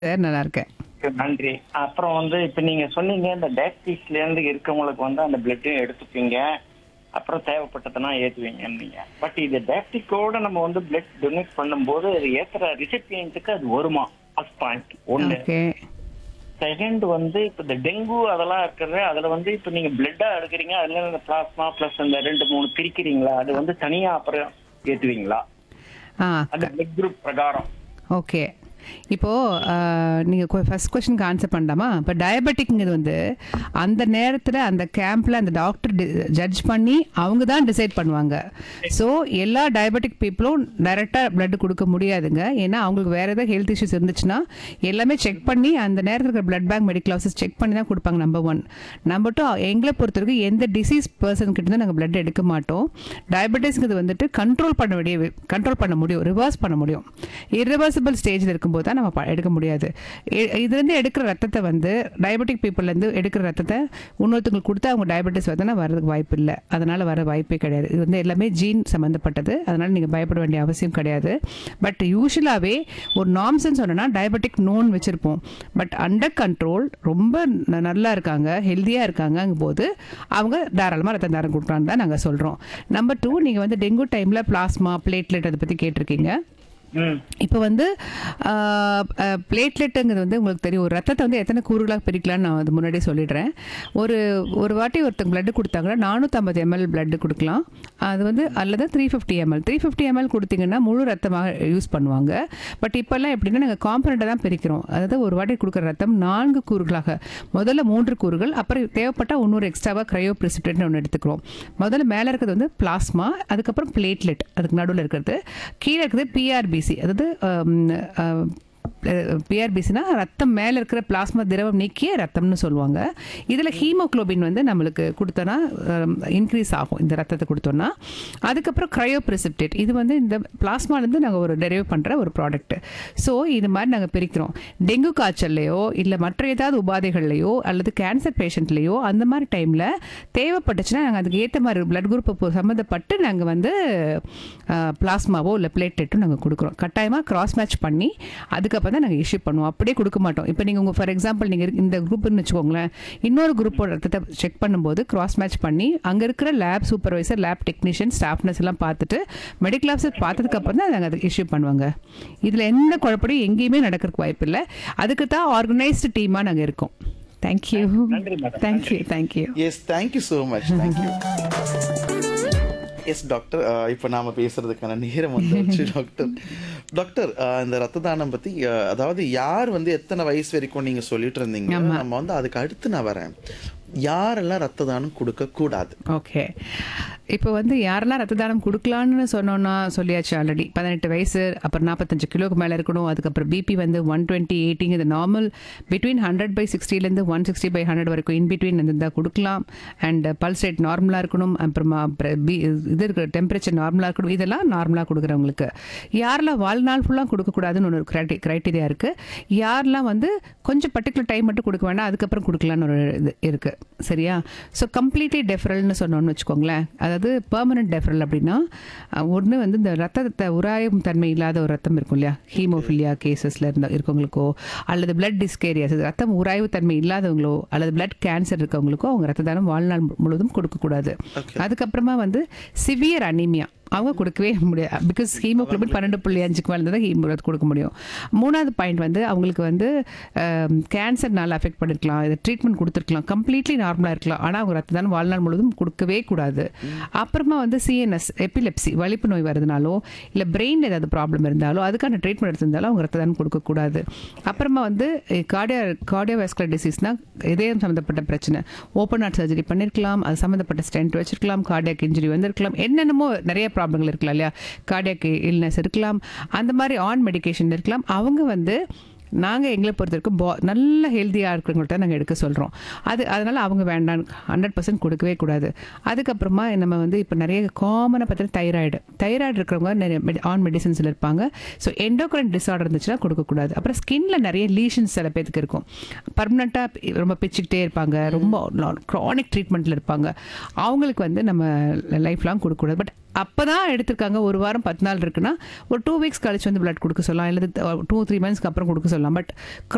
sir நல்லா இருக்கேன் நன்றி அப்புறம் வந்து இப்ப நீங்க சொன்னீங்க இந்த டயபிட்டிஸ்ல இருந்து இருக்கவங்களுக்கு வந்து அந்த பிளட்டையும் எடுத்துப்பீங்க அப்புறம் தேவைப்பட்டதுன்னா ஏத்துவீங்கன்னீங்க பட் இது டயபிட்டிக்கோட நம்ம வந்து பிளட் டொனேட் பண்ணும்போது அது ஏத்துற ரிசிபியன்ட்டுக்கு அது வருமா ஃபர்ஸ்ட் பாயிண்ட் ஒண்ணு ஓகே செகண்ட் வந்து இப்ப இந்த டெங்கு அதெல்லாம் இருக்கிறது அதுல வந்து இப்ப நீங்க பிளட்டா எடுக்கிறீங்க அதுல இந்த பிளாஸ்மா பிளஸ் இந்த ரெண்டு மூணு பிரிக்கிறீங்களா அது வந்து தனியா அப்புறம் ஏத்துவீங்களா ஆ அந்த பிளட் குரூப் பிரகாரம் ஓகே இப்போ ஆஹ், நீங்க ஃபர்ஸ்ட் கொஸ்டினுக்கு ஆன்சர் பண்ணலாமா இப்போ டயபெட்டிக்ங்கிறது வந்து அந்த நேரத்தில் அந்த கேம்ப்ல அந்த டாக்டர் ஜட்ஜ் பண்ணி அவங்க தான் டிசைட் பண்ணுவாங்க ஸோ எல்லா டயபெட்டிக் பீப்புளும் டைரெக்டாக blood கொடுக்க முடியாதுங்க ஏன்னா அவங்களுக்கு வேற ஏதாவது ஹெல்த் இஷ்யூஸ் இருந்துச்சுன்னா எல்லாமே செக் பண்ணி அந்த நேரத்தில் இருக்கிற blood bank medical office check பண்ணி தான் கொடுப்பாங்க நம்பர் ஒன் நம்பர் டூ எங்களை பொறுத்த வரைக்கும் எந்த டிசீஸ் பர்சன் கிட்ட இருந்து நாங்கள் பிளட் எடுக்க மாட்டோம் டயபெட்டிஸ்ங்கிறது வந்துட்டு கண்ட்ரோல் பண்ண வேண்டிய கண்ட்ரோல் பண்ண முடியும் ரிவர்ஸ் பண்ண முடியும் irreversible ஸ்டேஜில் இருக்கும்போது தான் நம்ம ப- எடுக்க முடியாது இ- இதுலேருந்து எடுக்கிற ரத்தத்தை வந்து டயபெட்டிக் பீப்புள்லேருந்து எடுக்கிற ரத்தத்தை இன்னொருத்தவங்களுக்கு கொடுத்து அவங்க டயபெட்டிஸ் வந்தனா வர்றதுக்கு வாய்ப்பு இல்லை அதனால் வர வாய்ப்பே கிடையாது இது வந்து எல்லாமே ஜீன் சம்மந்தப்பட்டது அதனால் நீங்கள் பயப்பட வேண்டிய அவசியம் கிடையாது பட் யூஸ்வலாகவே ஒரு நாம்சன் சொன்னோன்னா டயபெட்டிக் நோன் வச்சுருப்போம் பட் அண்டர் கண்ட்ரோல் ரொம்ப ந- நல்லா இருக்காங்க ஹெல்த்தியாக இருக்காங்கங்கும் போது அவங்க தாராளமாக ரத்த தானம் கொடுக்கலான்னு தான் நாங்கள் சொல்கிறோம் நம்பர் டூ நீங்கள் வந்து டெங்கு டைமில் பிளாஸ்மா பிளேட்லெட் அதை பற்றி கேட்டிருக்கீங்க ம் இப்போ வந்து பிளேட்லெட்டுங்கிறது வந்து உங்களுக்கு தெரியும் ஒரு ரத்தத்தை வந்து எத்தனை கூறுகளாக பிரிக்கலாம்னு நான் அது முன்னாடியே சொல்லிடுறேன் ஒரு ஒரு வாட்டி ஒருத்தங்க பிளட் கொடுத்தாங்கன்னா நானூற்றம்பது எம்எல் பிளட் கொடுக்கலாம் அது வந்து அல்லது three fifty ML three fifty ML கொடுத்தீங்கன்னா முழு ரத்தமாக யூஸ் பண்ணுவாங்க பட் இப்போல்லாம் எப்படின்னா நாங்கள் காம்பனண்ட்டை தான் பிரிக்கிறோம் அதாவது ஒரு வாட்டி கொடுக்குற ரத்தம் நான்கு கூறுகளாக முதல்ல மூன்று கூறுகள் அப்புறம் தேவைப்பட்டால் இன்னொரு எக்ஸ்ட்ராவாக க்ரையோ பிரிசிப்டேட்னு ஒன்று எடுத்துக்கிறோம் முதல்ல மேலே இருக்கிறது வந்து பிளாஸ்மா அதுக்கப்புறம் பிளேட்லெட் அதுக்கு நடுவில் இருக்கிறது கீழே இருக்கிறது பிஆர்பிசி அதாவது பிஆர்பிசினா ரத்தம் மேலே இருக்கிற பிளாஸ்மா திரவம் நீக்கிய ரத்தம்னு சொல்லுவாங்க இதில் ஹீமோக்ளோபின் வந்து நம்மளுக்கு கொடுத்தோன்னா இன்க்ரீஸ் ஆகும் இந்த ரத்தத்தை கொடுத்தோன்னா அதுக்கப்புறம் க்ரையோ பிரிசிப்டேட் இது வந்து இந்த பிளாஸ்மாலேருந்து நாங்கள் ஒரு டெரைவ் பண்ணுற ஒரு ப்ராடக்ட் ஸோ இது மாதிரி நாங்கள் பிரிக்கிறோம் டெங்கு காய்ச்சல்லையோ இல்லை மற்ற ஏதாவது உபாதைகள்லையோ அல்லது கேன்சர் பேஷண்ட்லேயோ அந்த மாதிரி டைமில் தேவைப்பட்டுச்சுன்னா நாங்கள் அதுக்கு ஏற்ற மாதிரி பிளட் குரூப்பை சம்மந்தப்பட்டு நாங்கள் வந்து பிளாஸ்மாவோ இல்லை பிளேட்லெட்டோ நாங்கள் கொடுக்குறோம் கட்டாயமாக கிராஸ் மேட்ச் பண்ணி அதுக்கப்புறம் தான் நாங்கள் இஷ்யூ பண்ணுவோம் அப்படியே கொடுக்க மாட்டோம் இப்போ நீங்கள் உங்கள் ஃபார் எக்ஸாம்பிள் நீங்கள் இந்த குரூப்னு வச்சுக்கோங்களேன் இன்னொரு குரூப்போட ரத்தத்தை செக் பண்ணும்போது கிராஸ் மேட்ச் பண்ணி அங்கே இருக்கிற லேப் சூப்பர்வைசர் லேப் டெக்னீஷியன் ஸ்டாஃப்னஸ் எல்லாம் பார்த்துட்டு மெடிக்கல் ஆஃபீஸர் பார்த்ததுக்கு அப்புறம் தான் நாங்கள் அதை இஷ்யூ பண்ணுவாங்க இதில் எந்த குழப்படியும் எங்கேயுமே நடக்கிறதுக்கு வாய்ப்பு இல்லை அதுக்கு தான் ஆர்கனைஸ்டு டீமாக நாங்கள் இருக்கோம் தேங்க்யூ நன்றி madam thank you thank you yes thank you so much thank you yes doctor இப்போ நாம பேசுறதுக்கான நேரம் வந்துருச்சு டாக்டர் டாக்டர் அஹ், இந்த ரத்த தானம் பத்தி அஹ், அதாவது யார் வந்து எத்தனை வயசு வரைக்கும் நீங்க சொல்லிட்டு இருந்தீங்க நம்ம வந்து அதுக்கு அடுத்து நான் வரேன் யாரெல்லாம் ரத்த தானம் கொடுக்க கூடாது ஓகே இப்போ வந்து யாரெல்லாம் ரத்த தானம் கொடுக்கலான்னு சொன்னோன்னா சொல்லியாச்சு ஆல்ரெடி பதினெட்டு வயசு அப்புறம் நாற்பத்தஞ்சு கிலோக்கு மேலே இருக்கணும் அதுக்கப்புறம் பிபி வந்து ஒன் டுவெண்ட்டி எயிட்டிங் இது நார்மல் பிட்வீன் ஹண்ட்ரட் பை சிக்ஸ்டிலேருந்து ஒன் சிக்ஸ்டி பை ஹண்ட்ரட் வரைக்கும் இன் பிட்வீன் இருந்தால் கொடுக்கலாம் அண்ட் பல்ஸ் ரேட் நார்மலாக இருக்கணும் அப்புறமா அப்புறம் பி இது இருக்கிற டெம்பரேச்சர் நார்மலாக இருக்கணும் இதெல்லாம் நார்மலாக கொடுக்குறவங்களுக்கு யாரெல்லாம் வாழ்நாள் ஃபுல்லாக கொடுக்கக்கூடாதுன்னு ஒன்று கிரைட்டி க்ரைட்டீரியா இருக்குது யாரெல்லாம் வந்து கொஞ்சம் பர்டிகுலர் டைம் மட்டும் கொடுக்க வேண்டாம் அதுக்கப்புறம் கொடுக்கலான்னு ஒரு இது இருக்குது சரியா ஸோ கம்ப்ளீட்லி டெஃபரல்னு சொன்னோன்னு வச்சுக்கோங்களேன் அதாவது பெர்மனன்ட் டெஃபரல் அப்படின்னா ஒன்று வந்து இந்த ரத்தத்தை உராயும் தன்மை இல்லாத ஒரு ரத்தம் இருக்கும் இல்லையா ஹீமோஃபிலியா கேசஸில் இருந்த இருக்கவங்களுக்கோ அல்லது பிளட் டிஸ்கேரியாஸ் ரத்தம் உராய்வு தன்மை இல்லாதவங்களோ அல்லது பிளட் கேன்சர் இருக்கவங்களுக்கோ அவங்க ரத்த தானம் வாழ்நாள் மு- முழுவதும் கொடுக்கக்கூடாது அதுக்கப்புறமா வந்து சிவியர் அனீமியா அவங்க கொடுக்கவே முடியாது பிகாஸ் ஹீமோகுளோபின் பன்னெண்டு புள்ளி அஞ்சுக்கு மேலே தான் ஹீமோ கொடுக்க முடியும் மூணாவது பாயிண்ட் வந்து அவங்களுக்கு வந்து கேன்சர்னால அஃபெக்ட் பண்ணிருக்கலாம் இது ட்ரீட்மெண்ட் கொடுத்துருக்கலாம் கம்ப்ளீட்லி நார்மலாக இருக்கலாம் ஆனால் அவங்க ரத்த தானம் வாழ்நாள் முழுவதும் கொடுக்கவே கூடாது அப்புறமா வந்து சிஎன்எஸ் எபிலெப்சி வலிப்பு நோய் வருதுனாலோ இல்லை பிரெயின் ஏதாவது ப்ராப்ளம் இருந்தாலோ அதுக்கான ட்ரீட்மெண்ட் எடுத்திருந்தாலும் அவங்க ரத்த தானம் கொடுக்கக்கூடாது அப்புறமா வந்து கார்டியா கார்டியோவாஸ்குலர் டிசீஸ்னால் இதயம் சம்மந்தப்பட்ட பிரச்சனை ஓப்பன் ஹார்ட் சர்ஜரி பண்ணியிருக்கலாம் அது சம்மந்தப்பட்ட ஸ்டென்ட் வச்சிருக்கலாம் கார்டியாக் இன்ஜுரி வந்திருக்கலாம் என்னென்னமோ நிறைய ப்ராப்ளங்கள் இருக்கலாம் இல்லையா கார்டியாக் இல்னஸ் இருக்கலாம் அந்த மாதிரி ஆன் மெடிகேஷன் இருக்கலாம் அவங்க வந்து நாங்கள் எங்களை பொறுத்த வரைக்கும் பா நல்ல ஹெல்த்தியாக இருக்கிறவங்கள்ட்ட நாங்கள் எடுக்க சொல்கிறோம் அது அதனால் அவங்க வேண்டாம் ஹண்ட்ரட் பர்சன்ட் கொடுக்கவே கூடாது அதுக்கப்புறமா நம்ம வந்து இப்போ நிறைய காமனாக பார்த்தீங்கன்னா தைராய்டு தைராய்டு இருக்கிறவங்க நிறைய ஆன் மெடிசன்ஸில் இருப்பாங்க ஸோ எண்டோக்ரைன் டிஸார்டர் இருந்துச்சுன்னா கொடுக்கக்கூடாது அப்புறம் ஸ்கின்ல நிறைய லீஷன்ஸ் சில பேருக்கு இருக்கும் பர்மனெண்ட்டாக ரொம்ப பிச்சுக்கிட்டே இருப்பாங்க ரொம்ப க்ரானிக் ட்ரீட்மெண்ட்டில் இருப்பாங்க அவங்களுக்கு வந்து நம்ம லைஃப் லாங் கொடுக்கக்கூடாது பட் அப்போ தான் எடுத்திருக்காங்க ஒரு வாரம் பத்து நாள் இருக்குன்னா ஒரு டூ வீக்ஸ் கழிச்சு வந்து பிளட் கொடுக்க சொல்லலாம் இல்லை டூ த்ரீ மந்த்ஸ்க்கு அப்புறம் கொடுக்க சொல்லலாம் பட்